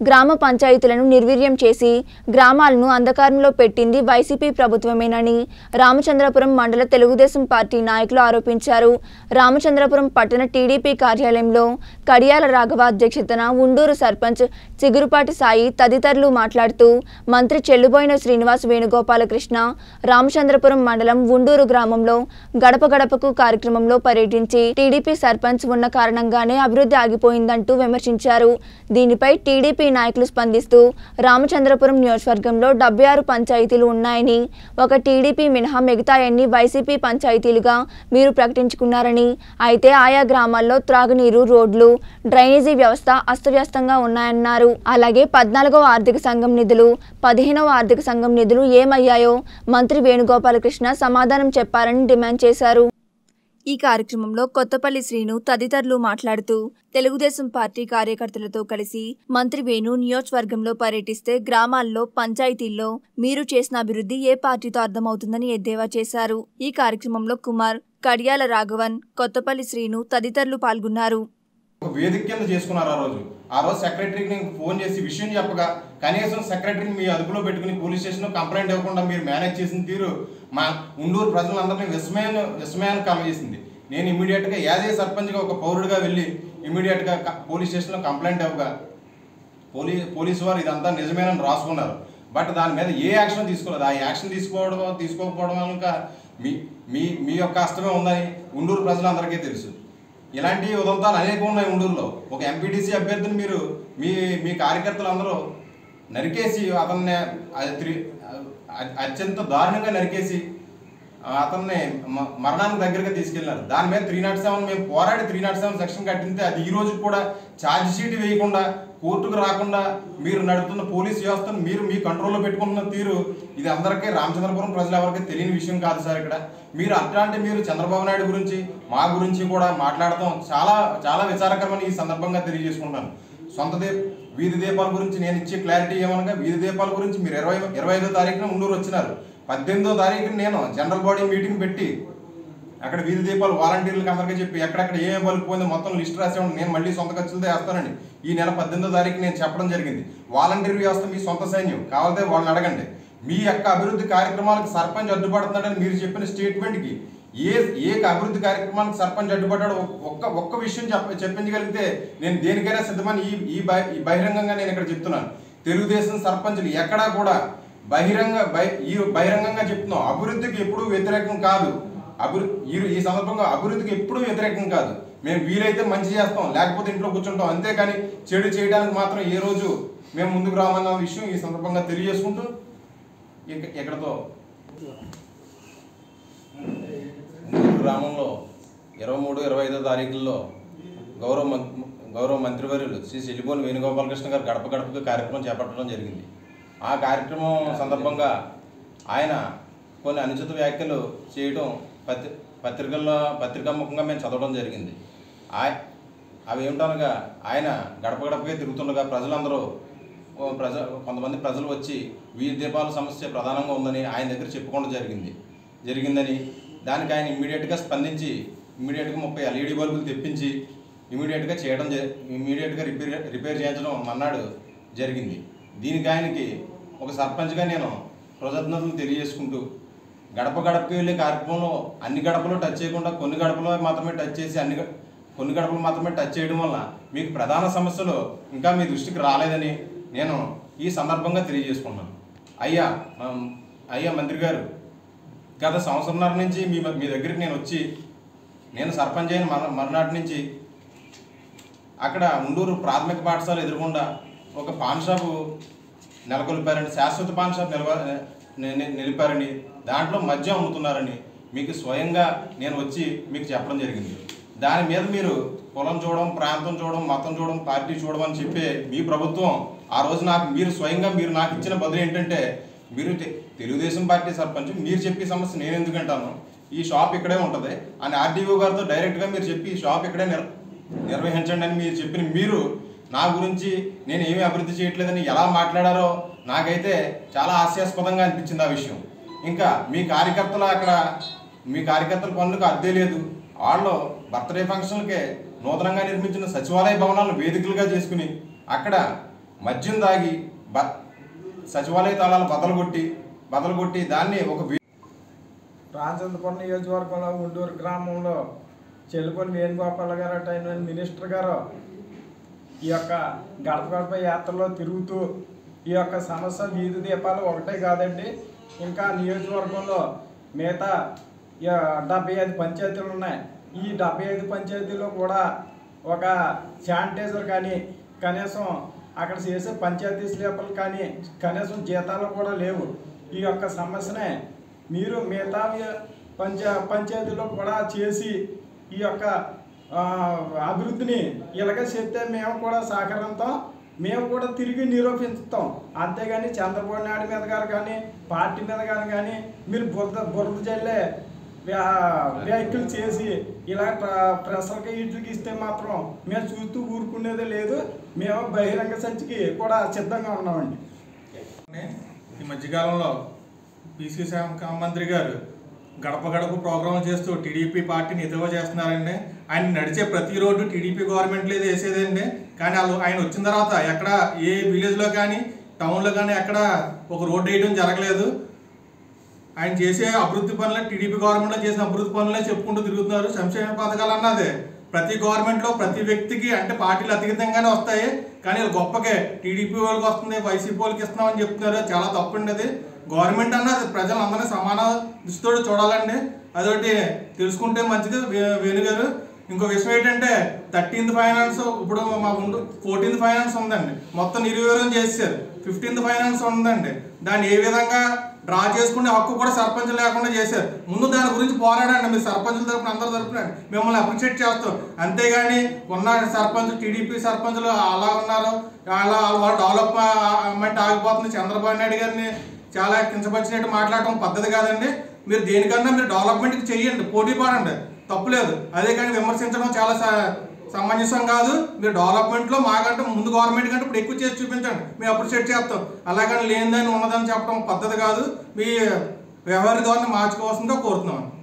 గ్రామ పంచాయతీలను నిర్వీర్యం చేసి గ్రామాలను అంధకారంలో పెట్టింది వైసీపీ ప్రభుత్వమేనని రామచంద్రపురం మండల తెలుగుదేశం పార్టీ నాయకులు ఆరోపించారు రామచంద్రపురం పట్టణ టీడీపీ కార్యాలయంలో కడియాల రాఘవ అధ్యక్షతన ఉండూరు సర్పంచ్ చిగురుపాటి సాయి తదితరులు మాట్లాడుతూ మంత్రి చెల్లుబోయిన శ్రీనివాస్ వేణుగోపాలకృష్ణ రామచంద్రపురం మండలం ఉండూరు గ్రామంలో గడప గడపకు కార్యక్రమంలో పర్యటించి టీడీపీ సర్పంచ్ ఉన్న కారణంగానే అభివృద్ధి ఆగిపోయిందంటూ విమర్శించారు దీనిపై టీడీపీ నాయకులు స్పందిస్తూ రామచంద్రపురం నియోజకవర్గంలో డెబ్బై ఆరు పంచాయతీలు ఉన్నాయని ఒక టీడీపీ మినహా మిగతాయన్ని వైసీపీ పంచాయతీలుగా మీరు ప్రకటించుకున్నారని అయితే ఆయా గ్రామాల్లో త్రాగునీరు రోడ్లు డ్రైనేజీ వ్యవస్థ అస్తవ్యస్తంగా ఉన్నాయన్నారు అలాగే పద్నాలుగవ ఆర్థిక సంఘం నిధులు పదిహేనవ ఆర్థిక సంఘం నిధులు ఏమయ్యాయో మంత్రి వేణుగోపాలకృష్ణ సమాధానం చెప్పారని డిమాండ్ చేశారు ఈ కార్యక్రమంలో కొత్తపల్లి శ్రీను తదితరులు మాట్లాడుతూ తెలుగుదేశం పార్టీ కార్యకర్తలతో కలిసి మంత్రి వేణు నియోజకవర్గంలో పర్యటిస్తే గ్రామాల్లో పంచాయతీల్లో మీరు చేసిన అభివృద్ధి ఏ పార్టీతో అర్థమవుతుందని ఎద్దేవా చేశారు ఈ కార్యక్రమంలో కుమార్ కడియాల రాఘవన్ కొత్తపల్లి శ్రీను తదితరులు పాల్గొన్నారు ఒక వేదిక కింద చేసుకున్నారు ఆ రోజు ఆ రోజు సెక్రటరీకి నేను ఫోన్ చేసి విషయం చెప్పగా కనీసం సెక్రటరీని మీ అదుపులో పెట్టుకుని పోలీస్ స్టేషన్ కంప్లైంట్ ఇవ్వకుండా మీరు మేనేజ్ చేసిన తీరు మా ఉండూరు ప్రజలందరినీ విస్మయం విస్మయాన్ని కలగజేసింది నేను ఇమీడియట్గా యాజ్ ఏ సర్పంచ్గా ఒక పౌరుడిగా వెళ్ళి ఇమీడియట్గా పోలీస్ స్టేషన్లో కంప్లైంట్ ఇవ్వగా పోలీ పోలీసు వారు ఇదంతా నిజమేనని రాసుకున్నారు బట్ దాని మీద ఏ యాక్షన్ తీసుకోలేదు ఆ యాక్షన్ తీసుకోవడం తీసుకోకపోవడం కనుక మీ మీ మీ యొక్క అస్తమే ఉందని ఉండూరు ప్రజలందరికీ తెలుసు ఇలాంటి ఉదంతాలు అనేకం ఉన్నాయి ఉండూరులో ఒక ఎంపీటీసీ అభ్యర్థిని మీరు మీ మీ కార్యకర్తలు అందరూ నరికేసి అతన్ని అది త్రి- అ- అత్యంత దారుణంగా నరికేసి ఆ, అతన్ని మ- మరణానికి దగ్గరగా తీసుకెళ్లారు దాని మీద త్రీ నాట్ సెవెన్ మేము పోరాడి త్రీ నాట్ సెవెన్ సెక్షన్ కట్టింటే అది ఈ రోజు కూడా ఛార్జ్ షీట్ వేయకుండా కోర్టుకు రాకుండా మీరు నడుపుతున్న పోలీస్ వ్యవస్థను మీరు మీ కంట్రోల్లో పెట్టుకుంటున్న తీరు ఇది అందరికీ రామచంద్రపురం ప్రజలు ఎవరికి తెలియని విషయం కాదు సార్ ఇక్కడ మీరు అట్లాంటి మీరు చంద్రబాబు నాయుడు గురించి మా గురించి కూడా మాట్లాడటం చాలా చాలా విచారకరమని ఈ సందర్భంగా తెలియజేసుకుంటాను సొంత దీప వీధి దీపాల గురించి నేను ఇచ్చే క్లారిటీ ఏమనగా వీధి దీపాల గురించి మీరు ఇరవై ఇరవై ఐదో తారీఖున ఉండూరు వచ్చినారు పద్దెనిమిదో తారీఖున నేను జనరల్ బాడీ మీటింగ్ పెట్టి అక్కడ వీధి దీపాలు వాలంటీర్లకు అందరికీ చెప్పి ఎక్కడెక్కడ ఏమేమి పలికిపోయిందో మొత్తం లిస్ట్ రాసేవాడిని నేను మళ్ళీ సొంత ఖర్చులతో వేస్తానండి ఈ నెల పద్దెనిమిదో తారీఖు నేను చెప్పడం జరిగింది వాలంటీర్ వ్యవస్థ మీ సొంత సైన్యం కావాలంటే వాళ్ళని అడగండి మీ యొక్క అభివృద్ధి కార్యక్రమాలకు సర్పంచ్ అడ్డుపడుతున్నాడని మీరు చెప్పిన స్టేట్మెంట్కి ఏ ఏ అభివృద్ధి కార్యక్రమానికి సర్పంచ్ అడ్డుపడ్డాడో ఒక్క ఒక్క విషయం చెప్ప చెప్పించగలిగితే నేను దేనికైనా సిద్ధమని ఈ ఈ బహి- ఈ బహిరంగంగా నేను ఇక్కడ చెప్తున్నాను తెలుగుదేశం సర్పంచులు ఎక్కడా కూడా బహిరంగ బహి- ఈ బహిరంగంగా చెప్తున్నాం అభివృద్ధికి ఎప్పుడూ వ్యతిరేకం కాదు అభివృద్ధి ఈ ఈ సందర్భంగా అభివృద్ధికి ఎప్పుడూ వ్యతిరేకం కాదు మేము వీలైతే మంచి చేస్తాం లేకపోతే ఇంట్లో కూర్చుంటాం అంతేకాని చెడు చేయడానికి మాత్రం ఏ రోజు మేము ముందుకు రామన్న విషయం ఈ సందర్భంగా తెలియజేసుకుంటూ ఇక ఇక్కడతో ఉండూరు గ్రామంలో ఇరవై మూడు ఇరవై ఐదో తారీఖుల్లో గౌరవ మం- గౌరవ మంత్రివర్యులు శ్రీ సెలిబోని వేణుగోపాలకృష్ణ గారు గడప గడపకు కార్యక్రమం చేపట్టడం జరిగింది ఆ కార్యక్రమం సందర్భంగా ఆయన కొన్ని అనుచిత వ్యాఖ్యలు చేయడం పత్రి పత్రికల్లో పత్రికాముఖంగా మేము చదవడం జరిగింది ఆయ అవి ఏమిటనగా ఆయన గడప గడపకే తిరుగుతుండగా ప్రజలందరూ ఓ ప్రజ కొంతమంది ప్రజలు వచ్చి వీధి దీపాల సమస్య ప్రధానంగా ఉందని ఆయన దగ్గర చెప్పుకోవడం జరిగింది జరిగిందని దానికి ఆయన ఇమ్మీడియట్గా స్పందించి ఇమ్మీడియట్గా ముప్పై ఎల్ఈడి బల్బులు తెప్పించి ఇమీడియట్గా చేయడం జ- ఇమీడియట్గా రిపేర్ రిపేర్ చేయించడం మన్నాడు జరిగింది దీనికి ఆయనకి ఒక సర్పంచ్గా నేను కృతజ్ఞతలు తెలియజేసుకుంటూ గడప గడపకి వెళ్ళే కార్యక్రమంలో అన్ని గడపలు టచ్ చేయకుండా కొన్ని గడపలో మాత్రమే టచ్ చేసి అన్ని గ- కొన్ని గడపలు మాత్రమే టచ్ చేయడం వల్ల మీకు ప్రధాన సమస్యలు ఇంకా మీ దృష్టికి రాలేదని నేను ఈ సందర్భంగా తెలియజేసుకున్నాను అయ్యా ఆమ్, అయ్యా మంత్రి గారు గత సంవత్సరంన్నర నుంచి మీ మీ దగ్గరికి నేను వచ్చి నేను సర్పంచ్ అయిన మర మరునాటి నుంచి అక్కడ ఉండూరు ప్రాథమిక పాఠశాల ఎదురుగుండా ఒక పాన్ షాపు నెలకొల్పారని శాశ్వత పాన్ షాప్ నిలవ ని- ని- నిలిపారని దాంట్లో మద్యం అమ్ముతున్నారని మీకు స్వయంగా నేను వచ్చి మీకు చెప్పడం జరిగింది దాని మీద మీరు కులం చూడడం ప్రాంతం చూడడం మతం చూడడం పార్టీ చూడడం అని చెప్పే మీ ప్రభుత్వం ఆ రోజు నాకు మీరు స్వయంగా మీరు నాకు ఇచ్చిన బదులు ఏంటంటే మీరు తె- తెలుగుదేశం పార్టీ సర్పంచ్ మీరు చెప్పే సమస్య నేను ఎందుకు అంటాను ఈ షాప్ ఇక్కడే ఉంటుంది అని ఆర్డీఓ గారితో డైరెక్ట్గా మీరు చెప్పి ఈ షాప్ ఇక్కడే నిర్ నిర్వహించండి అని మీరు చెప్పిన మీరు నా గురించి నేను ఏమీ అభివృద్ధి చేయట్లేదని ఎలా మాట్లాడారో నాకైతే చాలా హాస్యాస్పదంగా అనిపించింది ఆ విషయం ఇంకా మీ కార్యకర్తలు అక్కడ మీ కార్యకర్తల పనులకు అద్దె లేదు వాళ్ళు బర్త్డే ఫంక్షన్లకే నూతనంగా నిర్మించిన సచివాలయ భవనాలను వేదికలుగా చేసుకుని అక్కడ మద్యం దాగి బ సచివాలయ తాళాలు బదలుగొట్టి బదలుగొట్టి దాన్ని ఒక వీ- రామచంద్రపురం నియోజకవర్గంలో ఉండూరు గ్రామంలో చెల్లుకొని వేణుగోపాల్ గారు అయిన మినిస్టర్ గారు ఈ యొక్క గడప గడప యాత్రలో తిరుగుతూ ఈ యొక్క సమస్య వీధి దీపాలు ఒకటే కాదండి ఇంకా నియోజకవర్గంలో మిగతా ఈ డెబ్బై ఐదు పంచాయతీలు ఉన్నాయి ఈ డెబ్బై ఐదు పంచాయతీలో కూడా ఒక శానిటైజర్ కానీ కనీసం అక్కడ చేసే పంచాయతీ స్లీపర్లు కానీ కనీసం జీతాలు కూడా లేవు ఈ యొక్క సమస్యనే మీరు మిగతా పంచా పంచాయతీలో కూడా చేసి ఈ యొక్క ఆ, అభివృద్ధిని ఇలాగ చెప్తే మేము కూడా సహకారంతో మేము కూడా తిరిగి నిరూపిస్తాం అంతేగాని చంద్రబాబు నాయుడు మీద గారు కానీ పార్టీ మీద కానీ కానీ మీరు బురద బురద జల్లే వ్యా- వ్యాఖ్యలు చేసి ఇలా ప్ర- ప్రెషర్కి వీటికి ఇస్తే మాత్రం మేము చూస్తూ ఊరుకునేదే లేదు మేము బహిరంగ సంచికి కూడా సిద్ధంగా ఉన్నామండి ఈ మధ్యకాలంలో పీసీ శాఖ మంత్రి గారు గడప గడప ప్రోగ్రాం చేస్తూ టీడీపీ పార్టీని ఎదువ చేస్తున్నారండి ఆయన నడిచే ప్రతి రోడ్డు టీడీపీ గవర్నమెంట్ లేదు వేసేదండి కానీ వాళ్ళు ఆయన వచ్చిన తర్వాత ఎక్కడ ఏ విలేజ్లో కానీ టౌన్లో కానీ ఎక్కడ ఒక రోడ్డు వేయడం జరగలేదు ఆయన చేసే అభివృద్ధి పనులే టీడీపీ గవర్నమెంట్లో చేసిన అభివృద్ధి పనులే చెప్పుకుంటూ తిరుగుతున్నారు సంక్షేమ పథకాలు అన్నది ప్రతి గవర్నమెంట్లో ప్రతి వ్యక్తికి అంటే పార్టీలు అతీతంగానే వస్తాయి కానీ వీళ్ళు గొప్పకే టీడీపీ వాళ్ళకి వస్తుంది వైసీపీ వాళ్ళకి ఇస్తున్నామని చెప్తున్నారు చాలా తప్పండి అది గవర్నమెంట్ అన్నది ప్రజలందరినీ సమాన దృష్టితో చూడాలండి అదొకటి తెలుసుకుంటే మంచిది వే- వేణు గారు ఇంకో విషయం ఏంటంటే థర్టీన్త్ ఫైనాన్స్ ఇప్పుడు మా ఉండు ఫోర్టీన్త్ ఫైనాన్స్ ఉందండి మొత్తం నిర్వీర్యం చేశారు ఫిఫ్టీన్త్ ఫైనాన్స్ ఉందండి దాన్ని ఏ విధంగా డ్రా చేసుకునే హక్కు కూడా సర్పంచ్ లేకుండా చేశారు ముందు దాని గురించి పోరాడండి మీరు సర్పంచుల తరపున అందరి తరపున మిమ్మల్ని అప్రిషియేట్ చేస్తాం అంతేగాని ఉన్న సర్పంచ్ టీడీపీ సర్పంచులు అలా ఉన్నారు అలా వాళ్ళు డెవలప్మెంట్ ఆగిపోతుంది చంద్రబాబు నాయుడు గారిని చాలా కించపరిచినట్టు మాట్లాడటం పద్ధతి కాదండి మీరు దేనికన్నా మీరు డెవలప్మెంట్కి చెయ్యండి పోటీ పడండి తప్పులేదు అదే కానీ విమర్శించడం చాలా స- సమంజసం కాదు మీరు డెవలప్మెంట్లో మాకంటే ముందు గవర్నమెంట్ కంటే ఇప్పుడు ఎక్కువ చేసి చూపించండి మేము అప్రిషియేట్ చేస్తాం అలాగని లేనిదని ఉన్నదని చెప్పడం పద్ధతి కాదు మీ వ్యవహార ధోరణి మార్చుకోవాల్సిందిగా కోరుతున్నాం